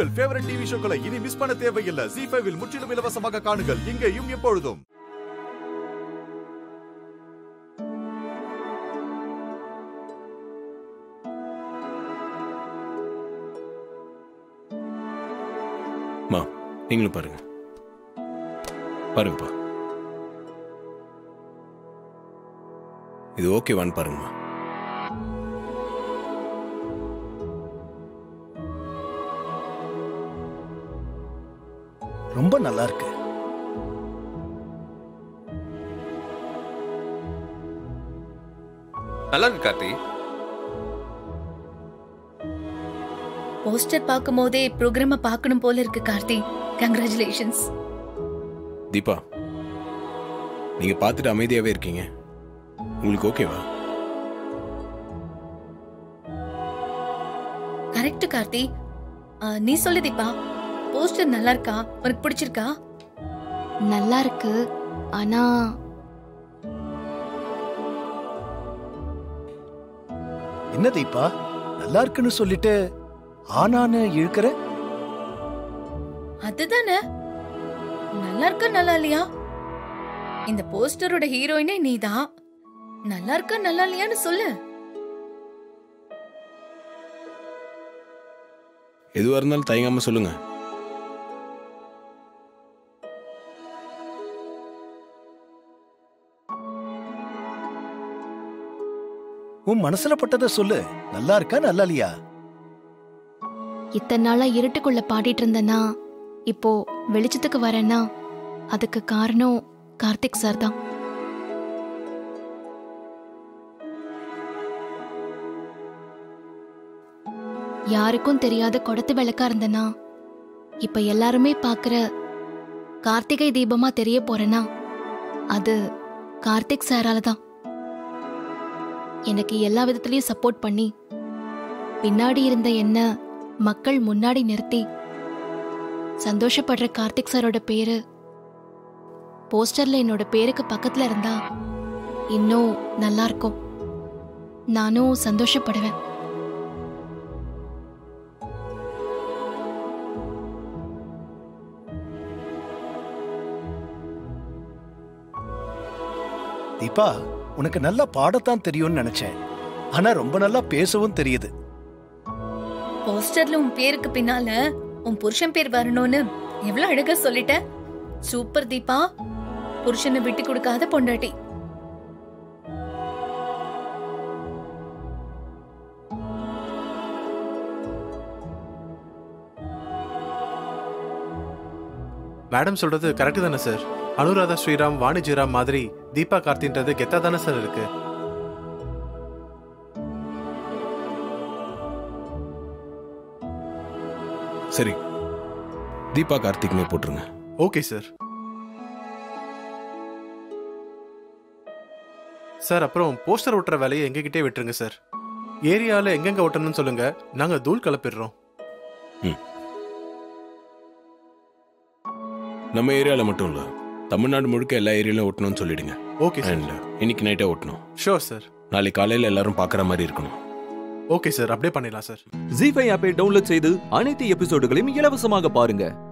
உங்கள் favourite TV ஷோக்களை இனி miss பண்ண தேவையில்லை ஜி ஃபைவில் முற்றிலும் இலவசமாக காணுங்கள் இங்கேயும் எப்பொழுதும் மா நீங்களும் பாருங்க பாருங்கப்பா இது ஓகேவான்னு பாருங்கம்மா ரொம்ப நல்லா இருக்கு நல்லா இருக்கு கார்த்தி போஸ்டர் பார்க்கும் போதே ப்ரோக்ராம பார்க்கணும் போல இருக்கு கார்த்தி கங்க்ராச்சுலேஷன்ஸ் தீபா நீங்க பார்த்துட்டு அமைதியாவே இருக்கீங்க உங்களுக்கு ஓகேவா கரெக்ட் கார்த்தி ஆ, நீ சொல்லு தீபா போஸ்டர் நல்லா இருக்கா உனக்கு பிடிச்சிருக்கா நல்லா இருக்கு ஆனா என்ன தீபா நல்லா இருக்குன்னு சொல்லிட்டு ஆனான்னு இழுக்கிற அதுதானே நல்லா இருக்கா நல்லா இல்லையா இந்த போஸ்டரோட ஹீரோயினே நீதான் நல்லா இருக்கா நல்லா இல்லையான்னு சொல்லு எதுவாக இருந்தாலும் தயங்காம சொல்லுங்க உன் மனசுல பட்டதை சொல்லு நல்லா இருக்கா நல்லா இல்லையா இத்தனை நாளா இருட்டுக்குள்ள பாடிட்டு இருந்தேன்னா இப்போ வெளிச்சத்துக்கு வரேன்னா அதுக்கு காரணம் கார்த்திக் சார் தான் யாருக்கும் தெரியாத குடத்து விளக்கா இருந்தேனா இப்ப எல்லாருமே பாக்குற கார்த்திகை தீபமா தெரிய போறேனா அது கார்த்திக் சாரால தான் எனக்கு எல்லா விதத்துலயும் சப்போர்ட் பண்ணி பின்னாடி இருந்த என்ன மக்கள் முன்னாடி நிறுத்தி சந்தோஷப்படுற கார்த்திக் சாரோட பேரு போஸ்டர்ல என்னோட பேருக்கு பக்கத்துல இருந்தா இன்னும் நல்லா இருக்கும் நானும் சந்தோஷப்படுவேன் தீபா உனக்கு நல்லா பாடத்தான் தெரியும்னு நினைச்சேன் ஆனா ரொம்ப நல்லா பேசவும் தெரியுது போஸ்டர்ல உன் பேருக்கு பின்னால உன் புருஷன் பேர் வரணும்னு எவ்வளவு அழகா சொல்லிட்ட சூப்பர் தீபா புருஷனை விட்டு கொடுக்காத பொண்டாட்டி மேடம் சொல்றது கரெக்ட் தானே சார் அனுராதா ஸ்ரீராம் வாணி ஜெயராம் மாதிரி தீபா கார்த்தின்றது கெத்தா தானே சார் இருக்கு சரி தீபா கார்த்திக்னே போட்டுருங்க ஓகே சார் சார் அப்புறம் போஸ்டர் ஒட்டுற வேலையை எங்ககிட்டே விட்டுருங்க சார் ஏரியாவில் எங்கெங்க ஒட்டணும்னு சொல்லுங்க நாங்க தூள் கலப்பிடுறோம் நம்ம ஏரியாவில் மட்டும் இல்லை தமிழ்நாடு முழுக்க எல்லா ஏரியாலையும் ஓட்டணும்னு சொல்லிடுங்க ஓகே சார் அண்ட் இன்னைக்கு நைட்டே ஓட்டணும் ஷோர் சார் நாளைக்கு காலையில் எல்லாரும் பார்க்குற மாதிரி இருக்கணும் ஓகே சார் அப்படியே பண்ணிடலாம் சார் ஜி ஃபைவ் ஆப்பை டவுன்லோட் செய்து அனைத்து எபிசோடுகளையும் இலவசமாக பாருங்க